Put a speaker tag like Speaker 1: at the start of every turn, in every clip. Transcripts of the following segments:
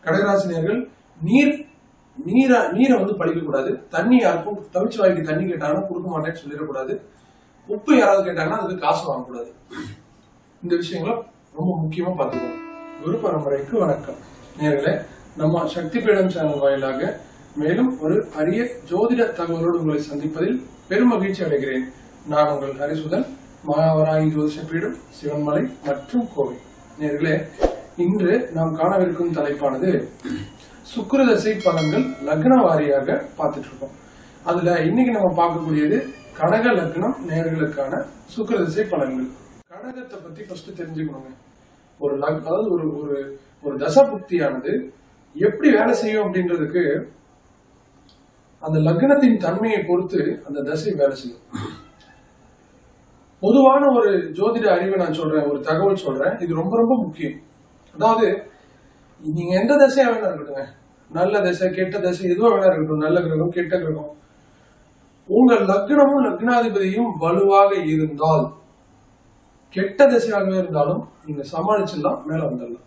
Speaker 1: கடகராசினியர்கள் நீர் நீரை நீரை வந்து பழிக்க கூடாது தண்ணி யாருக்கும் தவிச்சு வாய்க்கு தண்ணி கேட்டாங்கன்னா கொடுக்க மாட்டேன்னு சொல்லிடக்கூடாது உப்பு யாராவது கேட்டாங்கன்னா அதுக்கு காசு வாங்கக்கூடாது இந்த விஷயங்களை ரொம்ப முக்கியமா பார்த்துக்கணும் குரு பரம்பரைக்கு வணக்கம் நேர்களே நம்ம சக்தி பீடம் சேனல் வாயிலாக மேலும் ஒரு அரிய ஜோதிட தகவலோடு உங்களை சந்திப்பதில் பெரும் மகிழ்ச்சி அடைகிறேன் நான் உங்கள் ஹரிசுதன் மகாவராகி ஜோதிஷ பீடம் சிவன்மலை மற்றும் கோவை நேர்களே இன்று நாம் காணவிருக்கும் தலைப்பானது சுக்கிரதசை பலன்கள் லக்ன வாரியாக பார்த்துட்டு இருக்கோம் அதுல இன்னைக்கு நம்ம பார்க்கக்கூடியது கடக லக்னம் நேர்களுக்கான சுக்கிரதசை பலன்கள் கடகத்தை பத்தி ஃபர்ஸ்ட் தெரிஞ்சுக்கணுங்க ஒரு லக் அதாவது ஒரு ஒரு ஒரு தசபுக்தியானது எப்படி வேலை செய்யும் அப்படின்றதுக்கு அந்த லக்னத்தின் தன்மையை பொறுத்து அந்த தசை வேலை செய்யும் பொதுவான ஒரு ஜோதிட அறிவை நான் சொல்றேன் ஒரு தகவல் சொல்றேன் இது ரொம்ப ரொம்ப முக்கியம் அதாவது நீங்க எந்த தசையா வேணா இருக்கட்டுங்க நல்ல தசை கெட்ட தசை எதுவா வேணா இருக்கட்டும் நல்ல கிரகம் கெட்ட கிரகம் உங்க லக்னமும் லக்னாதிபதியும் வலுவாக இருந்தால் கெட்ட திசையாகவே இருந்தாலும் நீங்க சமாளிச்சிடலாம் மேல வந்துடலாம்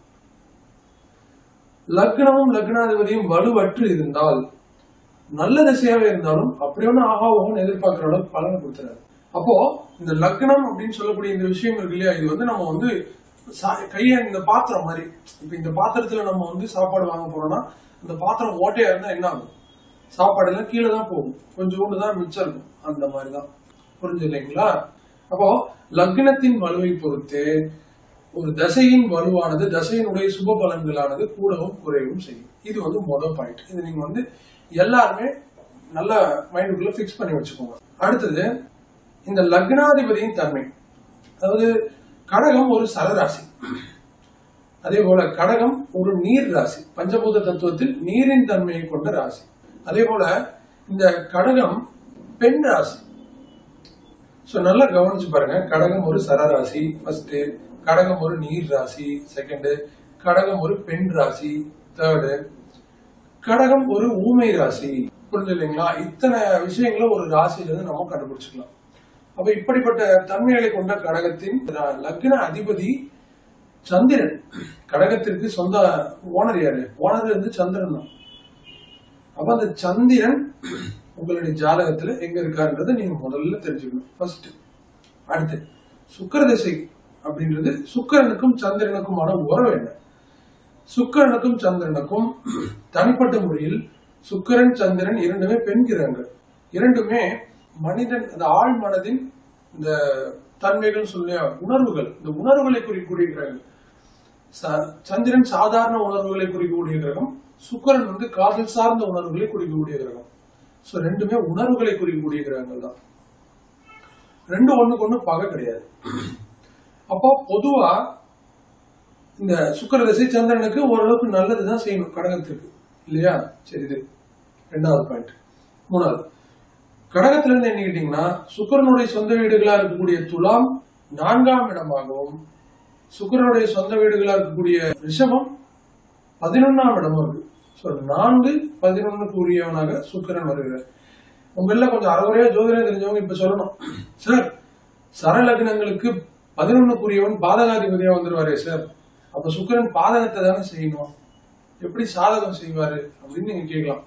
Speaker 1: லக்னமும் லக்னாதிபதியும் வலுவற்று இருந்தால் நல்ல திசையாவே இருந்தாலும் அப்படி ஒண்ணு ஆகா ஓகன்னு எதிர்பார்க்கிற அளவுக்கு பலனை கொடுத்துறாரு அப்போ இந்த லக்னம் அப்படின்னு சொல்லக்கூடிய இந்த விஷயம் இருக்கு இல்லையா இது வந்து நம்ம வந்து சா- கைய இந்த பாத்திரம் மாதிரி இப்ப இந்த பாத்திரத்துல நம்ம வந்து சாப்பாடு வாங்க போறோம்னா இந்த பாத்திரம் ஓட்டையா இருந்தா என்ன ஆகும் சாப்பாடு எல்லாம் கீழே தான் போகும் கொஞ்சோண்டு தான் மிச்சம் இருக்கும் அந்த மாதிரி தான் புரிஞ்சு இல்லைங்களா அப்போ லக்னத்தின் வலுவை பொறுத்து ஒரு தசையின் வலுவானது தசையினுடைய சுப பலன்களானது கூடவும் குறையவும் செய்யும் இது வந்து முதல் பாயிண்ட் இது நீங்க வந்து எல்லாருமே நல்ல மைண்டுக்குள்ள ஃபிக்ஸ் பண்ணி வச்சுக்கோங்க அடுத்தது இந்த லக்னாதிபதியின் தன்மை அதாவது கடகம் ஒரு சரராசி அதே போல கடகம் ஒரு நீர் ராசி பஞ்சபூத தத்துவத்தில் நீரின் தன்மையை கொண்ட ராசி அதே போல இந்த கடகம் பெண் ராசி சோ நல்லா கவனிச்சு பாருங்க கடகம் ஒரு சரராசி ஃபர்ஸ்ட் கடகம் ஒரு நீர் ராசி செகண்ட் கடகம் ஒரு பெண் ராசி தேர்டு கடகம் ஒரு ஊமை ராசி புரிஞ்சு இல்லைங்களா இத்தனை விஷயங்களை ஒரு ராசியில இருந்து நம்ம கண்டுபிடிச்சுக்கலாம் அப்ப இப்படிப்பட்ட தன்மைகளை கொண்ட கடகத்தின் ர- லக்ன அதிபதி சந்திரன் கடகத்திற்கு சொந்த ஓனர் யாரு ஓனர் வந்து சந்திரன் தான் அப்ப அந்த சந்திரன் உங்களுடைய ஜாதகத்துல எங்க இருக்காருன்றதை நீங்க முதல்ல தெரிஞ்சுக்கணும் ஃபர்ஸ்ட் அடுத்து சுக்கிர திசை அப்படின்றது சுக்கிரனுக்கும் சந்திரனுக்குமான உறவு என்ன சுக்கிரனுக்கும் சந்திரனுக்கும் தனிப்பட்ட முறையில் சுக்கிரன் சந்திரன் இரண்டுமே பெண் கிரகங்கள் இரண்டுமே மனிதன் அந்த ஆழ் மனதின் இந்த தன்மைகள் சொல்லிய உணர்வுகள் இந்த உணர்வுகளை குறிக்கக்கூடிய கிரகங்கள் ச- சந்திரன் சாதாரண உணர்வுகளை குறிக்கக்கூடிய கிரகம் சுக்கிரன் வந்து காதல் சார்ந்த உணர்வுகளை குறிக்கக்கூடிய கிரகம் சோ ரெண்டுமே உணர்வுகளை குறிக்கக்கூடிய கிரகங்கள் தான் ரெண்டு ஒண்ணுக்கு ஒண்ணு பகை கிடையாது அப்போ பொதுவா இந்த சுக்கிர திசை சந்திரனுக்கு ஓரளவுக்கு நல்லதுதான் செய்யணும் கடகத்திற்கு இல்லையா சரி இது ரெண்டாவது பாயிண்ட் மூணாவது கடகத்துல இருந்து எண்ணிக்கிட்டீங்கன்னா சுக்கிரனுடைய சொந்த வீடுகளா இருக்கக்கூடிய துலாம் நான்காம் இடமாகவும் சுக்கிரனுடைய சொந்த வீடுகளா இருக்கக்கூடிய ரிஷபம் பதினொன்னாம் இடமும் இருக்கு சோ நான்கு பதினொன்னுக்கு உரியவனாக சுக்கிரன் வருகிறார் உங்கள கொஞ்சம் அறகுறையா ஜோதிடம் தெரிஞ்சவங்க இப்ப சொல்லணும் சார் சரலக்னங்களுக்கு பதினொன்னுக்குரியவன் பாதகாதிபதியா வந்துருவாரே சார் அப்ப சுக்கிரன் பாதகத்தை தானே செய்யணும் எப்படி சாதகம் செய்வாரு அப்படின்னு நீங்க கேட்கலாம்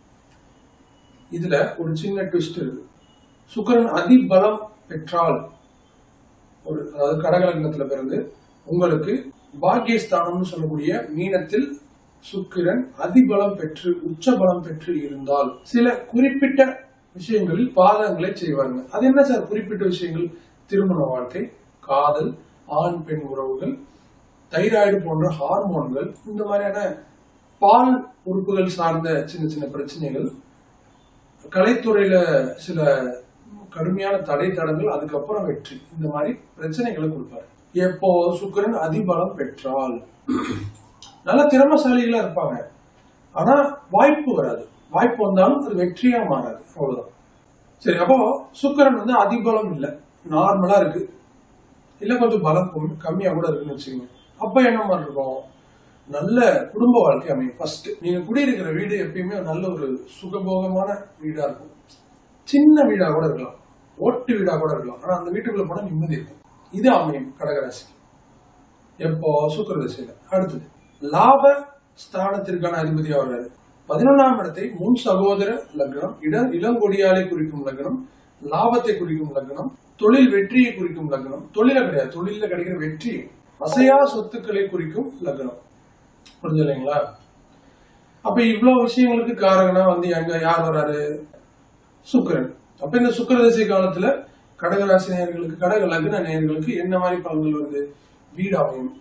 Speaker 1: இதுல ஒரு சின்ன ட்விஸ்ட் இருக்கு சுக்கிரன் அதிபலம் பெற்றால் ஒரு அதாவது கடகலக்னத்துல பிறந்து உங்களுக்கு பாக்கியஸ்தானம்னு சொல்லக்கூடிய மீனத்தில் சுக்கிரன் அதிபலம் பெற்று உச்ச பலம் பெற்று இருந்தால் சில குறிப்பிட்ட விஷயங்களில் பாதகங்களை செய்வாங்க அது என்ன சார் குறிப்பிட்ட விஷயங்கள் திருமண வாழ்க்கை காதல் ஆண் பெண் உறவுகள் தைராய்டு போன்ற ஹார்மோன்கள் இந்த மாதிரியான பால் உறுப்புகள் சார்ந்த சின்ன சின்ன பிரச்சனைகள் கலைத்துறையில சில கடுமையான தடை தடங்கள் அதுக்கப்புறம் வெற்றி இந்த மாதிரி பிரச்சனைகளை கொடுப்பாரு எப்போ சுக்கிரன் அதிபலம் பெற்றால் நல்ல திறமசாலிகளா இருப்பாங்க ஆனா வாய்ப்பு வராது வாய்ப்பு வந்தாலும் அது வெற்றியா மாறாது அவ்வளவுதான் சரி அப்போ சுக்கிரன் வந்து அதிபலம் இல்ல நார்மலா இருக்கு இல்ல கொஞ்சம் பலம் கம்மி- கம்மியா கூட இருக்குன்னு வச்சுக்கோங்க அப்ப என்ன மாதிரி இருக்கும் நல்ல குடும்ப வாழ்க்கை அமையும் ஃபர்ஸ்ட் நீங்க குடியிருக்கிற வீடு எப்பயுமே நல்ல ஒரு சுகபோகமான வீடா இருக்கும் சின்ன வீடா கூட இருக்கலாம் ஓட்டு வீடா கூட இருக்கலாம் ஆனா அந்த வீட்டுக்குள்ள போனா நிம்மதி இருக்கும் இது அமையும் கடகராசி எப்போ சுக்கிர திசையில அடுத்தது லாப ஸ்தானத்திற்கான அதிபதியா வர்றாரு பதினொன்றாம் இடத்தை முன் சகோதர லக்னம் இட இளங்கொடியாலை குறிக்கும் லக்னம் லாபத்தை குறிக்கும் லக்னம் தொழில் வெற்றியை குறிக்கும் லக்னம் தொழில கிடையாது தொழில கிடைக்கிற வெற்றி அசையா சொத்துக்களை குறிக்கும் லக்னம் புரிஞ்சு இல்லைங்களா அப்ப இவ்வளவு விஷயங்களுக்கு காரகனா வந்து எங்க யார் வர்றாரு சுக்கிரன் அப்ப இந்த சுக்கிர திசை காலத்துல கடகராசி நேயர்களுக்கு கடக லக்ன நேயர்களுக்கு என்ன மாதிரி பலன்கள் வருது வீடு அமையும்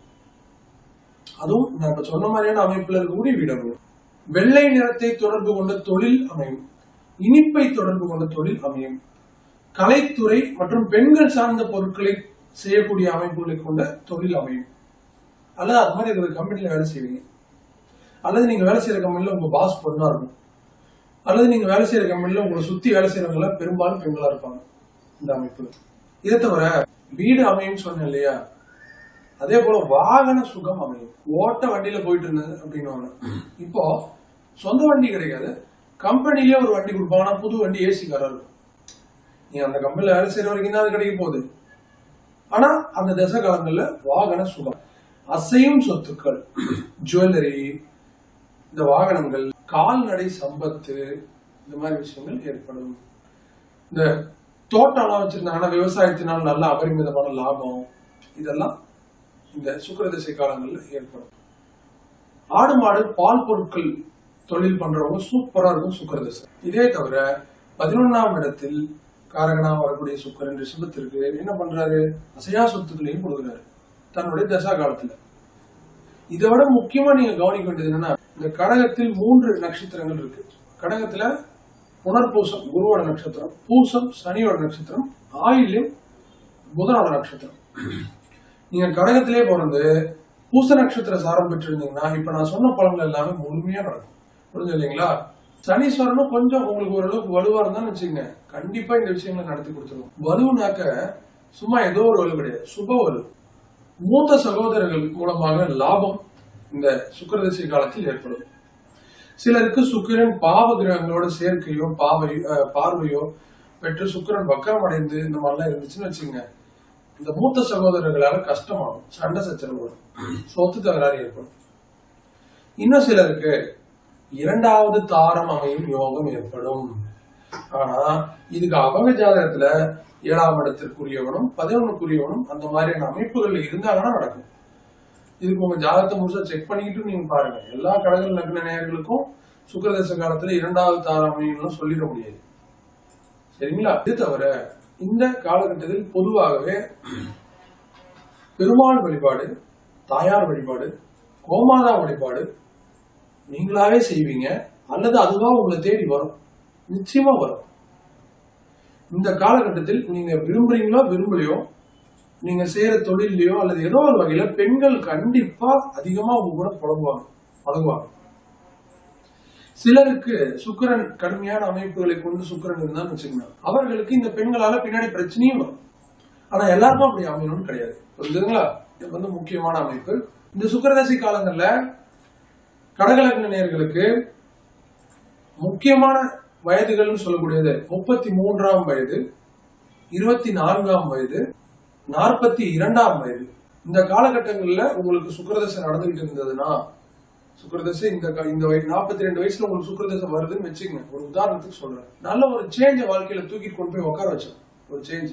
Speaker 1: அதுவும் நான் இப்ப சொன்ன மாதிரியான அமைப்புல இருக்கக்கூடிய வீடு அமையும் வெள்ளை நிறத்தை தொடர்பு கொண்ட தொழில் அமையும் இனிப்பை தொடர்பு கொண்ட தொழில் அமையும் கலைத்துறை மற்றும் பெண்கள் சார்ந்த பொருட்களை செய்யக்கூடிய அமைப்புகளை கொண்ட தொழில் அமையும் அல்லது அது மாதிரி இருக்கிற கம்பெனில வேலை செய்வீங்க அல்லது நீங்க வேலை செய்யற கம்பெனில உங்க பாஸ் பொண்ணா இருக்கும் அல்லது நீங்க வேலை செய்யற கம்பெனில உங்களை சுத்தி வேலை செய்யறவங்க பெரும்பாலும் பெண்களா இருப்பாங்க இந்த அமைப்பு இதை தவிர வீடு அமையும் சொன்னேன் இல்லையா அதே போல வாகன சுகம் அமையும் ஓட்ட வண்டியில போயிட்டு இருந்தது அப்படின்னு இப்போ சொந்த வண்டி கிடைக்காது கம்பெனிலேயே ஒரு வண்டி கொடுப்பாங்க ஆனா புது வண்டி ஏசி காரா இருக்கும் நீ அந்த கம்பெனில வேலை செய்யற வரைக்கும் தான் அது கிடைக்க போகுது ஆனா அந்த தசை காலங்கள்ல வாகன சுகம் அசையும் சொத்துக்கள் ஜுவல்லரி இந்த வாகனங்கள் கால்நடை சம்பத்து இந்த மாதிரி விஷயங்கள் ஏற்படும் இந்த தோட்டம்லாம் வச்சிருந்தாங்கன்னா விவசாயத்தினால் நல்ல அபரிமிதமான லாபம் இதெல்லாம் இந்த சுக்கிர திசை காலங்கள்ல ஏற்படும் ஆடு மாடு பால் பொருட்கள் தொழில் பண்றவங்க சூப்பரா இருக்கும் சுக்கிர திசை இதே தவிர பதினொன்னாம் இடத்தில் காரகனா வரக்கூடிய சுக்கரன் ரிஷபத்திற்கு என்ன பண்றாரு அசையா சொத்துக்களையும் கொடுக்குறாரு தன்னுடைய தசா காலத்துல இதை விட முக்கியமா நீங்க கவனிக்க வேண்டியது என்னன்னா இந்த கடகத்தில் மூன்று நட்சத்திரங்கள் இருக்கு கடகத்துல புனர்பூசம் குருவோட நட்சத்திரம் பூசம் சனியோட நட்சத்திரம் ஆயில்யம் புதனோட நட்சத்திரம் நீங்க கடகத்திலே பிறந்து பூச நட்சத்திர சாரம் பெற்றிருந்தீங்கன்னா இப்ப நான் சொன்ன பலன்கள் எல்லாமே முழுமையா நடக்கும் புரிஞ்சு இல்லைங்களா சனீஸ்வரனும் கொஞ்சம் உங்களுக்கு ஓரளவுக்கு வலுவா இருந்தான்னு வச்சுக்கங்க கண்டிப்பா இந்த விஷயங்களை நடத்தி கொடுத்துருவோம் வலுனாக்க சும்மா ஏதோ ஒரு வலு கிடையாது சுப வலு மூத்த சகோதரர்கள் மூலமாக லாபம் இந்த சுக்கிரதிசை காலத்தில் ஏற்படும் சிலருக்கு சுக்கிரன் பாவ கிரகங்களோட சேர்க்கையோ பாவை அஹ், பார்வையோ பெற்று சுக்கிரன் வக்கரம் அடைந்து இந்த மாதிரிலாம் இருந்துச்சுன்னு வச்சுங்க இந்த மூத்த சகோதரர்களால கஷ்டமாகும் சண்டை சச்சரவு வரும் சொத்து தகராறு ஏற்படும் இன்னும் சிலருக்கு இரண்டாவது தாரம் அமையும் யோகம் ஏற்படும் ஆனா இதுக்கு அவங்க ஜாதகத்துல ஏழாம் இடத்திற்குரியவனும் பதினொன்னுக்குரியவனும் அந்த மாதிரியான அமைப்புகள் இருந்தாங்கன்னா நடக்கும் இதுக்கு உங்க ஜாதகத்தை முழுசா செக் பண்ணிக்கிட்டு நீங்க பாருங்க எல்லா கடகல் லக்ன நேயர்களுக்கும் சுக்கிரதச காலத்துல இரண்டாவது தாரம் அமையும்னு சொல்லிட முடியாது சரிங்களா இது தவிர இந்த காலகட்டத்தில் பொதுவாகவே பெருமாள் வழிபாடு தாயார் வழிபாடு கோமாதா வழிபாடு நீங்களாவே செய்வீங்க அல்லது அதுவா உங்களை தேடி வரும் நிச்சயமா வரும் இந்த காலகட்டத்தில் நீங்க விரும்புறீங்களோ விரும்பலையோ நீங்க செய்யற தொழிலையோ அல்லது ஏதோ ஒரு வகையில பெண்கள் கண்டிப்பா அதிகமா உங்க கூட புலம்புவாங்க பழகுவாங்க சிலருக்கு சுக்கிரன் கடுமையான அமைப்புகளை கொண்டு சுக்கிரன் இருந்தான்னு வச்சுக்கோங்க அவர்களுக்கு இந்த பெண்களால பின்னாடி பிரச்சனையும் வரும் ஆனா எல்லாருக்கும் அப்படி அமையணும்னு கிடையாது புரிஞ்சுதுங்களா இது வந்து முக்கியமான அமைப்பு இந்த சுக்கிரதசை காலங்கள்ல கடகலக்ன நேயர்களுக்கு முக்கியமான வயதுகள்னு சொல்லக்கூடியது முப்பத்தி மூன்றாம் வயது இருபத்தி நான்காம் வயது நாற்பத்தி இரண்டாம் வயது இந்த காலகட்டங்கள்ல உங்களுக்கு சுக்கிரதசை நடந்துகிட்டு இருந்ததுன்னா சுக்கிரதசை இந்த க- இந்த நாற்பத்தி ரெண்டு வயசுல உங்களுக்கு சுக்கிரதசை வருதுன்னு வச்சுக்கங்க ஒரு உதாரணத்துக்கு சொல்றேன் நல்ல ஒரு சேஞ்ச வாழ்க்கையில தூக்கி கொண்டு போய் உட்கார வச்சோம் ஒரு சேஞ்ச்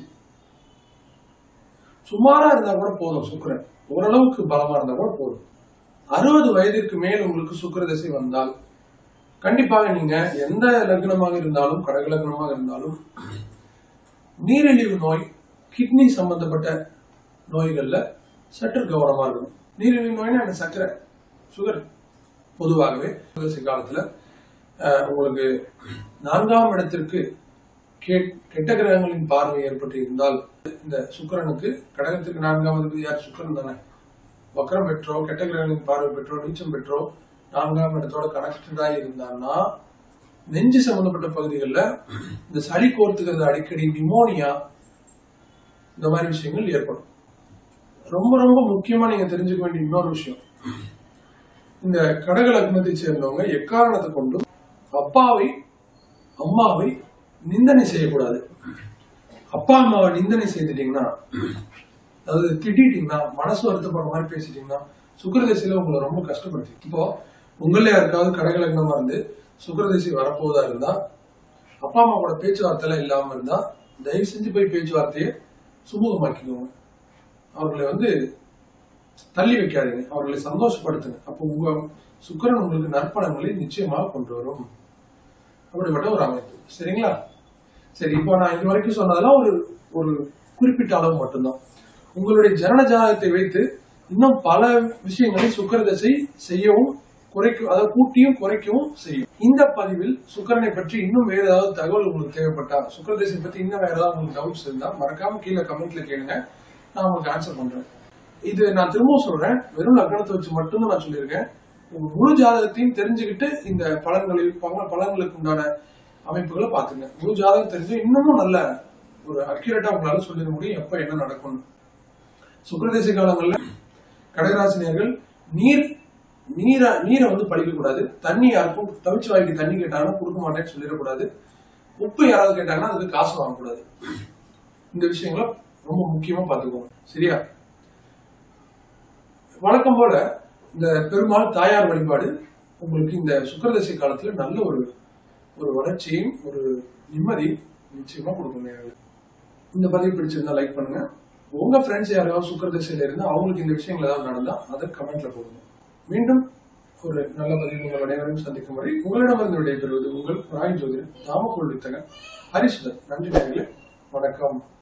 Speaker 1: சுமாரா இருந்தா கூட போதும் சுக்கிரன் ஓரளவுக்கு பலமா இருந்தா கூட போதும் அறுபது வயதிற்கு மேல் உங்களுக்கு சுக்கிரதசை வந்தால் கண்டிப்பாக நீங்க எந்த லக்னமாக இருந்தாலும் கடக லக்னமாக இருந்தாலும் நீரிழிவு நோய் கிட்னி சம்பந்தப்பட்ட நோய்கள்ல சற்று கவனமா இருக்கணும் நீரிழிவு நோய்னா அந்த சர்க்கரை சுகர் பொதுவாகவே சுகர்சி காலத்துல அஹ், உங்களுக்கு நான்காம் இடத்திற்கு கே- கெட்ட கிரகங்களின் பார்வை ஏற்பட்டு இருந்தால் இந்த சுக்கிரனுக்கு கடகத்திற்கு நான்காம் அதிபதி யார் சுக்கிரன் தானே வக்ரம் பெற்றோ கெட்ட கிரகங்களின் பார்வை பெற்றோ நீச்சம் பெற்றோ நான்காம் இடத்தோட கனெக்டடா இருந்தான்னா நெஞ்சு சம்பந்தப்பட்ட பகுதிகளில் இந்த சளி கோர்த்துக்கிறது அடிக்கடி நிமோனியா இந்த மாதிரி விஷயங்கள் ஏற்படும் ரொம்ப ரொம்ப முக்கியமா நீங்க தெரிஞ்சுக்க வேண்டிய இன்னொரு விஷயம் இந்த கடக லக்னத்தை சேர்ந்தவங்க எக்காரணத்தை கொண்டும் அப்பாவை அம்மாவை நிந்தனை செய்யக்கூடாது அப்பா அம்மாவை நிந்தனை செய்துட்டீங்கன்னா அதாவது திட்டிட்டீங்கன்னா மனசு வருத்தப்படுற மாதிரி பேசிட்டீங்கன்னா சுக்கிரதசையில உங்களை ரொம்ப கஷ்டப்படுத்தி இப்போ உங்கள யாருக்காவது கடகலக்னமா இருந்து சுக்கரதிசை வரப்போதா இருந்தா அப்பா அம்மா கூட பேச்சுவார்த்தை இல்லாம இருந்தா தயவு செஞ்சு போய் பேச்சுவார்த்தையை சுமூகமாக்கிக்கோங்க அவர்களை வந்து தள்ளி வைக்காதீங்க அவர்களை சந்தோஷப்படுத்துங்க அப்போ உங்க சுக்கிரன் உங்களுக்கு நற்பலன்களை நிச்சயமாக கொண்டு வரும் அப்படிப்பட்ட ஒரு அமைப்பு சரிங்களா சரி இப்போ நான் இது வரைக்கும் சொன்னதெல்லாம் ஒரு ஒரு குறிப்பிட்ட அளவு மட்டும்தான் உங்களுடைய ஜனன ஜாதகத்தை வைத்து இன்னும் பல விஷயங்களை சுக்கிர தசை செய்யவும் குறைக்கும் அதாவது கூட்டியும் குறைக்கவும் செய்யும் இந்த பதிவில் சுக்கிரனை பற்றி இன்னும் வேற ஏதாவது தகவல் உங்களுக்கு தேவைப்பட்டா சுக்கிர தசை பத்தி இன்னும் வேற ஏதாவது உங்களுக்கு டவுட்ஸ் இருந்தா மறக்காம கீழே கமெண்ட்ல கேளுங்க நான் உங்களுக்கு ஆன்சர் பண்றேன் இது நான் திரும்பவும் சொல்றேன் வெறும் லக்னத்தை வச்சு மட்டும்தான் நான் சொல்லியிருக்கேன் உங்க முழு ஜாதகத்தையும் தெரிஞ்சுக்கிட்டு இந்த பலன்களில் பல பலன்களுக்கு உண்டான அமைப்புகளை பாத்துங்க முழு ஜாதகம் தெரிஞ்சு இன்னமும் நல்ல ஒரு அக்யூரேட்டா உங்களால சொல்லிட முடியும் எப்ப என்ன நடக்கும் சுக்கரதேச காலங்கள்ல கடகராசினியர்கள் நீர் நீரை நீரை வந்து பழிக்க கூடாது தண்ணி யாருக்கும் தவிச்சு வாய்க்கு தண்ணி கேட்டாங்கன்னா கொடுக்க மாட்டேன்னு சொல்லிடக்கூடாது உப்பு யாராவது கேட்டாங்கன்னா அதுக்கு காசு வாங்கக்கூடாது இந்த விஷயங்களை ரொம்ப முக்கியமா பாத்துக்கோங்க சரியா வழக்கம் போல இந்த பெருமாள் தாயார் வழிபாடு உங்களுக்கு இந்த சுக்கரதசை காலத்துல நல்ல ஒரு ஒரு வளர்ச்சியும் ஒரு நிம்மதி நிச்சயமா கொடுக்கும் நேயர்களே. இந்த பதிவு பிடிச்சிருந்தா லைக் பண்ணுங்க உங்க ஃப்ரெண்ட்ஸ் யாராவது சுக்கரதசையில இருந்து அவங்களுக்கு இந்த விஷயங்கள் ஏதாவது நடந்தா அதை கமெண்ட்ல போடுங்க மீண்டும் ஒரு நல்ல பதிவு உங்கள் அனைவரையும் சந்திக்கும் வரை உங்களிடமிருந்து விடைபெறுவது உங்கள் ராய் ஜோதிடர் நாமக்கல் வித்தகன் ஹரிசுதன் நன்றி நேயர்களே வணக்கம்